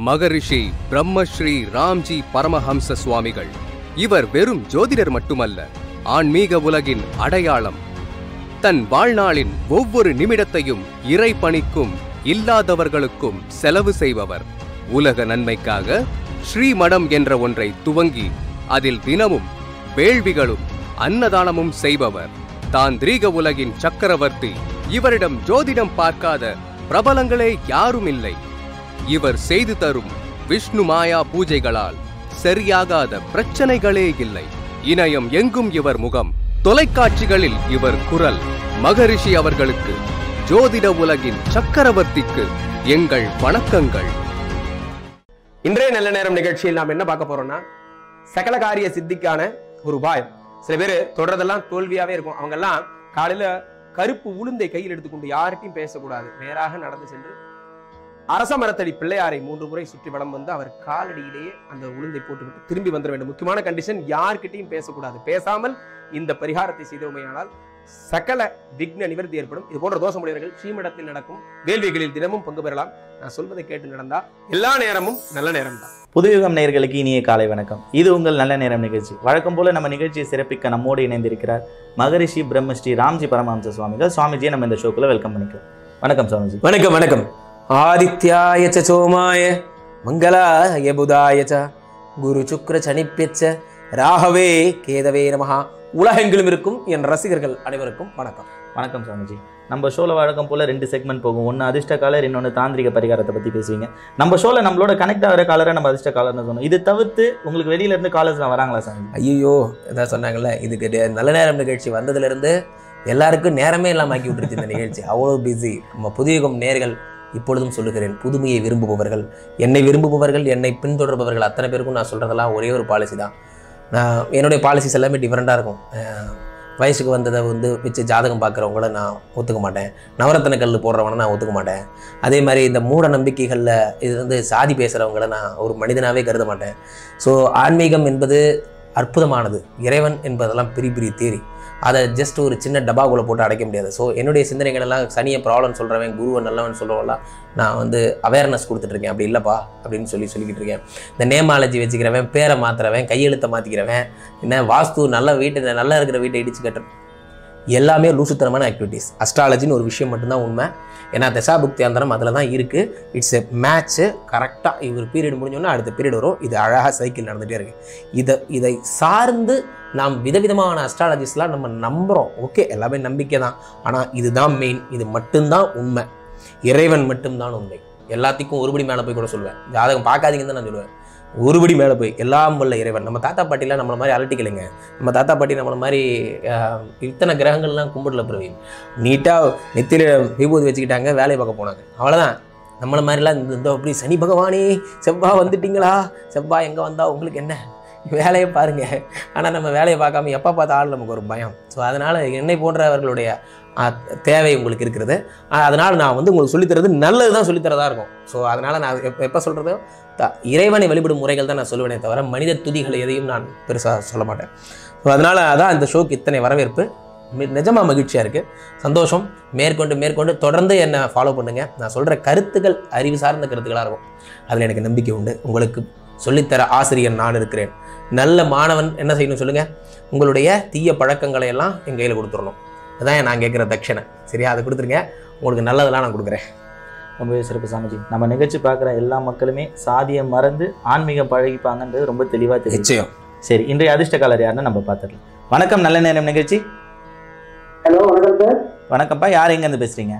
மகரிஷி பிரம்மஸ்ரீ ராம்ஜி பரமஹம்ச சுவாமிகள் இவர் வெறும் ஜோதிடர் மட்டுமல்ல ஆன்மீக உலகின் அடையாளம் தன் வாழ்நாளின் ஒவ்வொரு நிமிடத்தையும் இறை பணிக்கும் இல்லாதவர்களுக்கும் செலவு செய்பவர் உலக நன்மைக்காக ஸ்ரீமடம் என்ற ஒன்றை துவங்கி அதில் தினமும் வேள்விகளும் அன்னதானமும் செய்பவர் தாந்திரீக உலகின் சக்கரவர்த்தி இவரிடம் ஜோதிடம் பார்க்காத பிரபலங்களே யாரும் இல்லை இவர் செய்து தரும் விஷ்ணு மாயா பூஜைகளால் சரியாகாத பிரச்சனைகளே இல்லை இணையம் எங்கும் இவர் முகம் தொலைக்காட்சிகளில் இவர் குரல் மகரிஷி அவர்களுக்கு ஜோதிட உலகின் சக்கரவர்த்திக்கு எங்கள் வணக்கங்கள் இன்றைய நல்ல நேரம் நிகழ்ச்சியில் நாம் என்ன பார்க்க போறோம்னா சகல காரிய சித்திக்கான ஒரு உபாயம் சில பேர் தொடர்றதெல்லாம் தோல்வியாவே இருக்கும் அவங்க எல்லாம் காலையில கருப்பு உளுந்தை கையில் எடுத்துக்கொண்டு யார்கிட்டையும் பேசக்கூடாது நேராக நடந்து சென்று அரச மரத்தடி பிள்ளையாரை மூன்று முறை சுற்றி வலம் வந்து அவர் காலடியிலேயே அந்த உளுந்தை போட்டுவிட்டு திரும்பி வந்துட வேண்டும் முக்கியமான கண்டிஷன் யார்கிட்டையும் பேசக்கூடாது பேசாமல் இந்த பரிகாரத்தை செய்தோமையானால் சகல விக்ன நிவர்த்தி ஏற்படும் இது போன்ற தோஷமுடையவர்கள் ஸ்ரீமடத்தில் நடக்கும் வேள்விகளில் தினமும் பங்கு பெறலாம் நான் சொல்வதை கேட்டு நடந்தா எல்லா நேரமும் நல்ல நேரம் தான் புதுயுகம் நேயர்களுக்கு இனிய காலை வணக்கம் இது உங்கள் நல்ல நேரம் நிகழ்ச்சி வழக்கம் போல நம்ம நிகழ்ச்சியை சிறப்பிக்க நம்மோடு இணைந்திருக்கிறார் மகரிஷி பிரம்மஸ்ரீ ராம்ஜி பரமஹம்ச சுவாமிகள் சுவாமிஜியை நம்ம இந்த ஷோக்குள்ள வெல்கம் பண்ணிக்கிறோம் வணக்கம் சுவாமிஜி வணக்கம் வணக்கம் ஆதித்யாய ச சோமாய மங்களாய புதாய ச குரு சுக்ர சனிப்பியச்ச ராகவே கேதவே நமஹா உலகெங்கிலும் இருக்கும் என் ரசிகர்கள் அனைவருக்கும் வணக்கம் வணக்கம் சுவாமிஜி நம்ம ஷோல வழக்கம் போல ரெண்டு செக்மெண்ட் போகும் ஒன்று அதிர்ஷ்ட காலர் இன்னொன்று தாந்திரிக பரிகாரத்தை பற்றி பேசுவீங்க நம்ம ஷோல நம்மளோட கனெக்ட் ஆகிற காலரை நம்ம அதிர்ஷ்ட காலர்னு சொன்னோம் இது தவிர்த்து உங்களுக்கு வெளியில இருந்து காலர்ஸ்லாம் வராங்களா சாமி ஐயோ இதான் சொன்னாங்கல்ல இதுக்கு டே- நல்ல நேரம் நிகழ்ச்சி வந்ததுலேருந்து எல்லாருக்கும் நேரமே இல்லாமல் ஆக்கி விட்டுருச்சு இந்த நிகழ்ச்சி அவ்வளோ பிஸி நம்ம புதியுகம் நேர்கள் இப்பொழுதும் சொல்லுகிறேன் புதுமையை விரும்புபவர்கள் என்னை விரும்புபவர்கள் என்னை பின்தொடர்பவர்கள் அத்தனை பேருக்கும் நான் சொல்கிறதெல்லாம் ஒரே ஒரு பாலிசி தான் நான் என்னுடைய பாலிசிஸ் எல்லாமே டிஃப்ரெண்ட்டாக இருக்கும் அஹ் வயசுக்கு வந்ததை வந்து வச்சு ஜாதகம் பார்க்குறவங்கள நான் ஒத்துக்க மாட்டேன் நவரத்தன கல் போடுறவனை நான் ஒத்துக்க மாட்டேன் அதே மாதிரி இந்த மூட நம்பிக்கைகளில் இது வந்து சாதி பேசுகிறவங்கள நான் ஒரு மனிதனாகவே கருத மாட்டேன் ஸோ ஆன்மீகம் என்பது அற்புதமானது இறைவன் என்பதெல்லாம் பெரிய பெரிய தேரி அதை ஜஸ்ட் ஒரு சின்ன டப்பாக்குள்ளே போட்டு அடைக்க முடியாது ஸோ என்னுடைய சிந்தனைகள் எல்லாம் சனியை ப்ராப்ளம் சொல்கிறவன் குருவை நல்லவன் சொல்கிறவெல்லாம் நான் வந்து அவேர்னஸ் கொடுத்துட்ருக்கேன் அப்படி இல்லைப்பா அப்படின்னு சொல்லி சொல்லிக்கிட்டு இருக்கேன் இந்த நேமாலஜி வச்சுக்கிறவன் பேரை மாற்றுறவன் கையெழுத்தை மாற்றிக்கிறவன் என்ன வாஸ்து நல்ல வீட்டை நல்லா இருக்கிற வீட்டை இடிச்சு கட்டுறேன் எல்லாமே லூசுத்தனமான ஆக்டிவிட்டீஸ் அஸ்ட்ராலஜின்னு ஒரு விஷயம் மட்டும்தான் உண்மை ஏன்னா தசாபுக்தி அந்தரம் அதில் தான் இருக்குது இட்ஸ் எ மேட்ச்சு கரெக்டாக இவர் பீரியட் முடிஞ்சோன்னா அடுத்த பீரியட் வரும் இது அழகாக சைக்கிள் நடந்துகிட்டே இருக்கு இதை இதை சார்ந்து நாம் விதவிதமான அஸ்ட்ராலஜிஸ்லாம் நம்ம நம்புகிறோம் ஓகே எல்லாமே நம்பிக்கை தான் ஆனால் இதுதான் மெயின் இது மட்டும்தான் உண்மை இறைவன் மட்டும்தான் உண்மை எல்லாத்துக்கும் ஒருபடி மேலே போய் கூட சொல்லுவேன் ஜாதகம் பார்க்காதீங்கன்னு தான் நான் சொல்லுவேன் ஒருபடி மேலே போய் எல்லாம் வல்ல இறைவன் நம்ம தாத்தா பாட்டிலாம் நம்மளை மாதிரி அலட்டிக்கலைங்க நம்ம தாத்தா பாட்டி நம்மளை மாதிரி ஆஹ், இத்தனை கிரகங்கள்லாம் கும்பிடல பிரவீன் நீட்டாக நெத்தியில் விபூதி வச்சுக்கிட்டாங்க வேலையை பார்க்க போனாங்க அவ்வளோதான் நம்மளை மாதிரிலாம் இந்த இந்த அப்படி சனி பகவானே செவ்வாய் வந்துட்டீங்களா செவ்வாய் எங்கே வந்தால் உங்களுக்கு என்ன வேலையை பாருங்க ஆனால் நம்ம வேலையை பார்க்காம எப்போ பார்த்தாலும் நமக்கு ஒரு பயம் ஸோ அதனால் என்னை போன்றவர்களுடைய ஆ, தேவை உங்களுக்கு இருக்கிறது அதனால் நான் வந்து உங்களுக்கு சொல்லித்தரது நல்லது தான் சொல்லித்தரதா இருக்கும் ஸோ அதனால் நான் எப்போ எப்போ சொல்கிறதோ த இறைவனை வழிபடும் முறைகள் தான் நான் சொல்லுவேனே தவிர மனித துதிகள் எதையும் நான் பெருசாக சொல்ல மாட்டேன் ஸோ அதனால் அதான் இந்த ஷோக்கு இத்தனை வரவேற்பு மி- நிஜமா மகிழ்ச்சியாக இருக்குது சந்தோஷம் மேற்கொண்டு மேற்கொண்டு தொடர்ந்து என்னை ஃபாலோ பண்ணுங்கள் நான் சொல்கிற கருத்துக்கள் அறிவு சார்ந்த கருத்துக்களாக இருக்கும் அதில் எனக்கு நம்பிக்கை உண்டு உங்களுக்கு சொல்லித்தர ஆசிரியர் நான் இருக்கிறேன் நல்ல மாணவன் என்ன செய்யணும் சொல்லுங்கள் உங்களுடைய தீய பழக்கங்களை எல்லாம் என் கையில் கொடுத்துடணும் அதான் நான் கேட்குற தட்சணை சரியா அதை கொடுத்துருங்க உங்களுக்கு நல்லதெல்லாம் நான் கொடுக்குறேன் ரொம்பவே சிறப்பு சாமிஜி நம்ம நிகழ்ச்சி பார்க்குற எல்லா மக்களுமே சாதியை மறந்து ஆன்மீகம் பழகிப்பாங்கன்றது ரொம்ப தெளிவாக தெரியும் நிச்சயம் சரி இன்றைய அதிர்ஷ்ட காலர் யாருன்னு நம்ம பார்த்துடலாம் வணக்கம் நல்ல நேரம் நிகழ்ச்சி ஹலோ வணக்கம் சார் வணக்கம்ப்பா யார் எங்கேருந்து பேசுறீங்க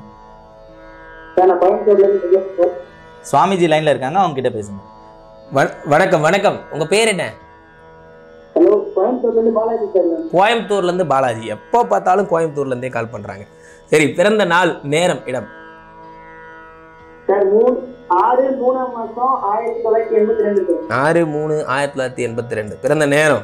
சார் நான் கோயம்புத்தூர்லேருந்து பேசுகிறேன் சார் சுவாமிஜி லைன்ல இருக்காங்க அவங்க கிட்ட பேசுங்க வண- வணக்கம் வணக்கம் உங்கள் பேர் என்ன ஹலோ கோயம்புத்தூர்லேருந்து பாலாஜி சார் நான். கோயம்புத்தூர்லேருந்து பாலாஜி எப்போ பார்த்தாலும் கோயம்புத்தூர்லேருந்தே கால் பண்ணுறாங்க சரி பிறந்த நாள் நேரம் இடம் சார் மூணு ஆறு மூணாம் மாதம் ஆயிரத்தி தொள்ளாயிரத்தி எண்பத்தி ரெண்டு சார் ஆறு மூணு ஆயிரத்தி தொள்ளாயிரத்தி எண்பத்தி ரெண்டு பிறந்த நேரம்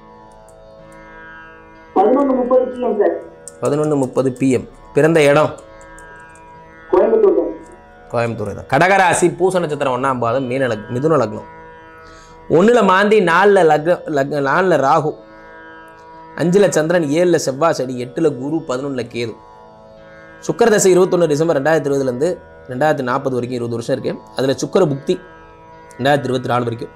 பதினொன்று முப்பது பிஎம் சார் பதினொன்று முப்பது பிஎம் பிறந்த இடம் கோயம்புத்தூர் சார் கோயம்புத்தூர் தான் கடகராசி பூச நட்சத்திரம் ஒன்றாம் பாதம் மீன லக் மிதுன லக்னம் ஒன்றில் மாந்தி நாலில் லக்ன லக் நாலில் ராகு அஞ்சில் சந்திரன் ஏழில் செவ்வாய் சனி எட்டில் குரு பதினொன்றில் கேது சுக்கர தசை இருபத்தொன்று டிசம்பர் ரெண்டாயிரத்தி இருபதுலேருந்து ரெண்டாயிரத்தி நாற்பது வரைக்கும் இருபது வருஷம் இருக்குது அதில் சுக்கர புக்தி ரெண்டாயிரத்தி இருபத்தி நாலு வரைக்கும்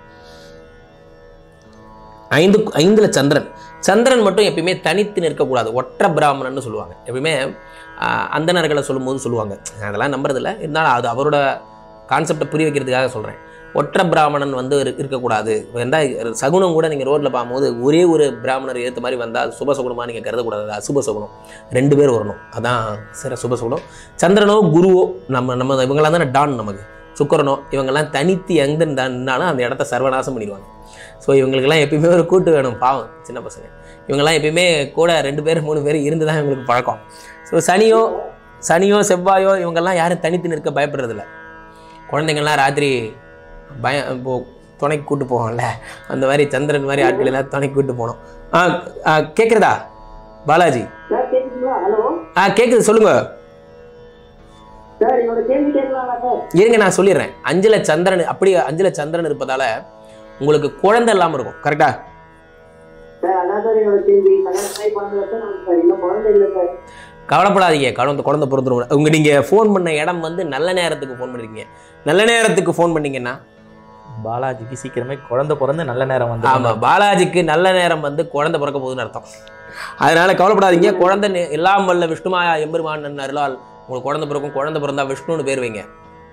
ஐந்து ஐந்துல சந்திரன் சந்திரன் மட்டும் எப்பயுமே தனித்து நிற்கக்கூடாது ஒற்ற பிராமணன்னு சொல்லுவாங்க எப்பயுமே ஆஹ், அந்தணர்களை சொல்லும்போது சொல்லுவாங்க அதெல்லாம் நம்புறதில்ல இருந்தாலும் அது அவரோட கான்செப்டை புரிய வைக்கிறதுக்காக சொல்கிறேன் ஒற்ற பிராமணன் வந்து இரு- இருக்கக்கூடாது வந்தா சகுனம் கூட நீங்கள் ரோட்டில் பார்க்கும்போது ஒரே ஒரு பிராமணர் ஏற்ற மாதிரி வந்தால் அது சுபசகுனமாக நீங்கள் கருதக்கூடாது அது அசுப சகுனம் ரெண்டு பேர் வரணும் அதான் சிற சுபசகுனம் சந்திரனோ குருவோ நம்ம நம்ம இவங்களாம் தானே டான் நமக்கு சுக்கரனோ இவங்கெல்லாம் தனித்து எங்கே இருந்தாலும் அந்த இடத்த சர்வநாசம் பண்ணிடுவாங்க ஸோ இவங்களுக்கெல்லாம் எப்பயுமே ஒரு கூட்டு வேணும் பாவம் சின்ன பசங்க இவங்கெல்லாம் எப்பயுமே கூட ரெண்டு பேர் மூணு பேர் இருந்து தான் இவங்களுக்கு பழக்கம் ஸோ சனியோ சனியோ செவ்வாயோ இவங்கெல்லாம் யாரும் தனித்து நிற்க பயப்படுறதில்ல குழந்தைங்கள்லாம் ராத்திரி பயம் இப்போ துணைக்கு கூட்டு போவோம்ல அந்த மாதிரி சந்திரன் மாதிரி ஆட்கள் எல்லாம் துணைக்கு கூட்டு போனோம் ஆ ஆ, கேட்குறதா பாலாஜி சார் கேக்குதுங்களா ஹலோ ஆ கேட்குது சொல்லுங்க சார் என்னோட கேள்வி கேட்கலாமா சார் இருங்க நான் சொல்லிடுறேன் அஞ்சுல சந்திரன் அப்படி அஞ்சுல சந்திரன் இருப்பதால உங்களுக்கு குழந்தை இல்லாமல் இருக்கும் கரெக்டா சார் அதான் சார் என்னோட கேள்வி கல்யாணம் ஆகி பன்னெண்டு வருஷம் ஆகுது சார் இன்னும் குழந்தை இல்லை சார் கவலைப்படாதீங்க குழந்தை குழந்தை பிறந்துரும் உங்க நீங்க ஃபோன் பண்ண இடம் வந்து நல்ல நேரத்துக்கு ஃபோன் பண்ணிருக்கீங்க நல்ல நேரத்துக்கு ஃபோன் பண்ணீங்கன்னா பாலாஜிக்கு சீக்கிரமே குழந்தை பிறந்து நல்ல நேரம் வந்து ஆமா பாலாஜிக்கு நல்ல நேரம் வந்து குழந்தை பிறக்க போகுதுன்னு அர்த்தம் அதனால கவலைப்படாதீங்க குழந்தை நே- எல்லாம் வல்ல விஷ்ணுமாயா எம்பெருமான் அருளால் உங்களுக்கு குழந்தை பிறக்கும் குழந்தை பிறந்தா விஷ்ணுன்னு பேர் வைங்க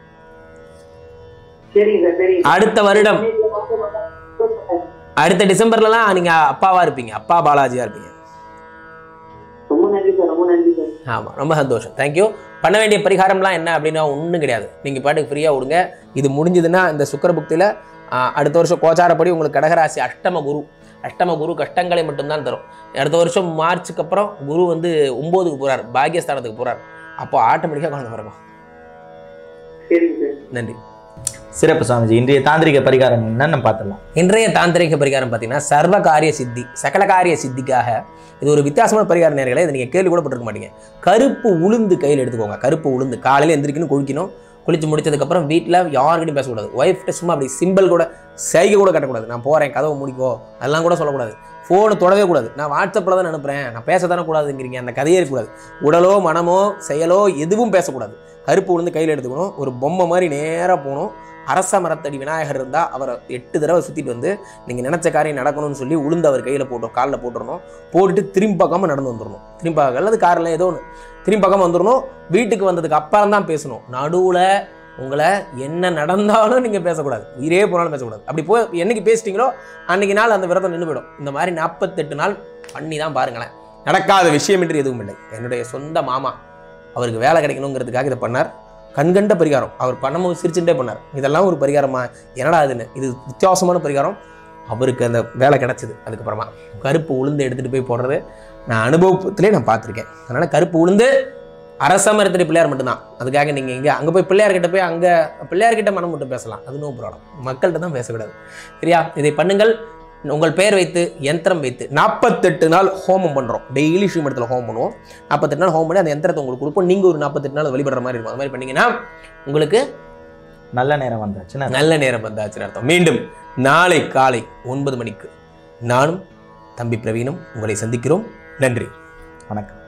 சரிங்க சார் சரிங்க அடுத்த வருடம் சார். அடுத்த டிசம்பர்லலாம் நீங்க அப்பாவா இருப்பீங்க அப்பா பாலாஜியா இருப்பீங்க ரொம்ப நன்றி சார் ரொம்ப நன்றி சார் ஆமாம் ரொம்ப சந்தோஷம் தேங்க்யூ பண்ண வேண்டிய பரிகாரம்லாம் என்ன அப்படின்னா ஒன்றும் கிடையாது நீங்கள் பாட்டுக்கு ஃப்ரீயாக விடுங்க இது முடிஞ்சதுன்னா இந்த சுக்கர புக்தியில் அடுத்த வருஷம் கோச்சாரப்படி உங்களுக்கு கடகராசி அஷ்டம குரு அஷ்டம குரு கஷ்டங்களை மட்டும்தான் தரும் அடுத்த வருஷம் மார்ச்சுக்கு அப்புறம் குரு வந்து ஒம்போதுக்கு போகிறார் பாக்கியஸ்தானத்துக்கு போகிறார் அப்போ ஆட்டோமேட்டிக்காக குழந்தை பிறக்கும் சரிங்க சார் நன்றி சிறப்பு சுவாமிஜி இன்றைய தாந்திரிக பரிகாரம் என்னன்னு நம்ம பார்த்துடலாம் இன்றைய தாந்திரிக பரிகாரம் பார்த்தீங்கன்னா சர்வ காரிய சித்தி சகல காரிய சித்திக்காக இது ஒரு வித்தியாசமான பரிகார நேரங்களே இதை நீங்கள் கேள்வி கூட பட்டிருக்க மாட்டீங்க கருப்பு உளுந்து கையில் எடுத்துக்கோங்க கருப்பு உளுந்து காலையில் எந்திரிக்கணும் குளிக்கணும் குளிச்சு முடிச்சதுக்கப்புறம் வீட்டில் யாருக்கிட்டையும் பேசக்கூடாது ஒய்ஃப்ட்ட சும்மா அப்படி சிம்பிள் கூட சைகை கூட கட்டக்கூடாது நான் போகிறேன் கதவை முடிக்கோ அதெல்லாம் கூட சொல்லக்கூடாது ஃபோனை தொடவே கூடாது நான் வாட்ஸ்அப்பில் தான் அனுப்புகிறேன் நான் பேச தானே கூடாதுங்கிறீங்க அந்த கதையே இருக்கக்கூடாது உடலோ மனமோ செயலோ எதுவும் பேசக்கூடாது கருப்பு உளுந்து கையில் எடுத்துக்கணும் ஒரு பொம்மை மாதிரி நேராக போகணும் அரச மரத்தடி விநாயகர் இருந்தால் அவரை எட்டு தடவை சுற்றிட்டு வந்து நீங்கள் நினச்ச காரியம் நடக்கணும்னு சொல்லி உளுந்து அவர் கையில் போட்டோம் காலில் போட்டுறணும் போட்டுட்டு திரும்பி பார்க்காம நடந்து வந்துடணும் திரும்பி பார்க்க அல்லது காரில் ஏதோ ஒன்று திரும்பி பார்க்காம வந்துடணும் வீட்டுக்கு வந்ததுக்கு அப்புறம் தான் பேசணும் நடுவில் உங்களை என்ன நடந்தாலும் நீங்கள் பேசக்கூடாது உயிரே போனாலும் பேசக்கூடாது அப்படி போய் என்னைக்கு பேசிட்டீங்களோ அன்னைக்கு நாள் அந்த விரதம் நின்று போயிடும் இந்த மாதிரி நாற்பத்தெட்டு நாள் பண்ணி தான் பாருங்களேன் நடக்காத விஷயம் என்று எதுவும் இல்லை என்னுடைய சொந்த மாமா அவருக்கு வேலை கிடைக்கணுங்கிறதுக்காக இதை பண்ணார் கண்கண்ட பரிகாரம் அவர் பண்ணும்போது சிரிச்சுட்டே பண்ணார் இதெல்லாம் ஒரு பரிகாரமா என்னடா இதுன்னு இது வித்தியாசமான பரிகாரம் அவருக்கு அந்த வேலை கிடைச்சது அதுக்கப்புறமா கருப்பு உளுந்து எடுத்துகிட்டு போய் போடுறது நான் அனுபவத்திலே நான் பார்த்துருக்கேன் அதனால் கருப்பு உளுந்து அரச மரத்தடி பிள்ளையார் மட்டும்தான் அதுக்காக நீங்கள் இங்கே அங்கே போய் பிள்ளையார்கிட்ட போய் அங்கே பிள்ளையார்கிட்ட மனம் மட்டும் பேசலாம் அது நோ ப்ராப்ளம் மக்கள்கிட்ட தான் பேசக்கூடாது சரியா இதை பண்ணுங்கள் உங்கள் பெயர் வைத்து யந்திரம் வைத்து நாற்பத்தெட்டு நாள் ஹோமம் பண்ணுறோம் டெய்லி ஸ்ரீமடத்தில் ஹோமம் பண்ணுவோம் நாற்பத்தெட்டு நாள் ஹோமம் பண்ணி அந்த யந்திரத்தை உங்களுக்கு கொடுப்போம் நீங்கள் ஒரு நாற்பத்தெட்டு நாள் வழிபடுற மாதிரி இருக்கும் அது மாதிரி பண்ணீங்கன்னா உங்களுக்கு நல்ல நேரம் வந்தாச்சுன்னா நல்ல நேரம் வந்தாச்சுன்னு அர்த்தம் மீண்டும் நாளை காலை ஒன்பது மணிக்கு நானும் தம்பி பிரவீனும் உங்களை சந்திக்கிறோம் நன்றி வணக்கம்